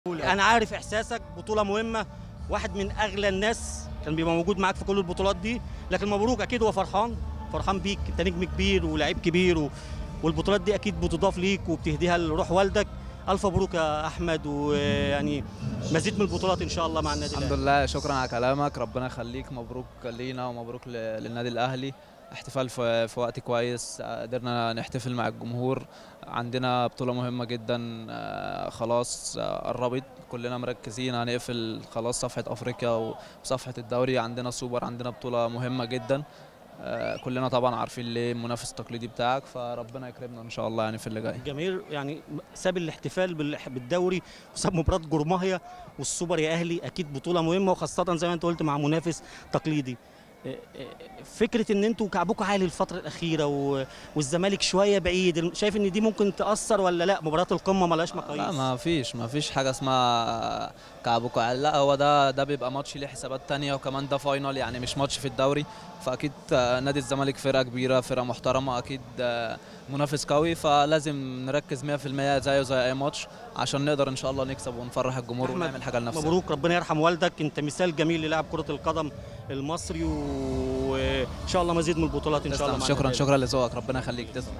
انا عارف احساسك بطوله مهمه واحد من اغلى الناس كان بيبقى موجود معاك في كل البطولات دي لكن مبروك اكيد هو فرحان فرحان بيك انت نجم كبير ولاعيب كبير و... والبطولات دي اكيد بتضاف ليك وبتهديها لروح والدك الف مبروك يا احمد ويعني مزيد من البطولات ان شاء الله مع النادي الحمد الاهلي لله شكرا على كلامك ربنا يخليك مبروك لينا ومبروك ل- للنادي الاهلي احتفال في, في وقت كويس قدرنا نحتفل مع الجمهور عندنا بطولة مهمة جدا آه، خلاص آه، قربت كلنا مركزين هنقفل خلاص صفحة افريقيا وصفحة الدوري عندنا سوبر عندنا بطولة مهمة جدا آه، كلنا طبعا عارفين ليه المنافس التقليدي بتاعك فربنا يكرمنا ان شاء الله يعني في اللي جاي الجماهير يعني ساب الاحتفال بال- بالدوري وساب مباراه جرماهيا والسوبر يا اهلي اكيد بطوله مهمه وخاصه زي ما انت قلت مع منافس تقليدي إيه إيه فكره ان انتوا كعبكم عالي الفتره الاخيره و- والزمالك شويه بعيد شايف ان دي ممكن تاثر ولا لا مباراه القمه ملهاش مقاييس لا ما فيش ما فيش حاجه اسمها كعب وكعب لا هو ده ده بيبقى ماتش ليه حسابات تانية وكمان ده فاينل يعني مش ماتش في الدوري فاكيد آه، نادي الزمالك فرقه كبيره فرقه محترمه اكيد آه، منافس قوي فلازم نركز 100% زيه زي اي ماتش عشان نقدر ان شاء الله نكسب ونفرح الجمهور أحمد، ونعمل حاجه لنفسنا مبروك ربنا يرحم والدك انت مثال جميل للاعب كره القدم المصري وان شاء الله مزيد من البطولات ان شاء الله تسلم مع شكرا النادي. شكرا لذوقك ربنا يخليك تسلم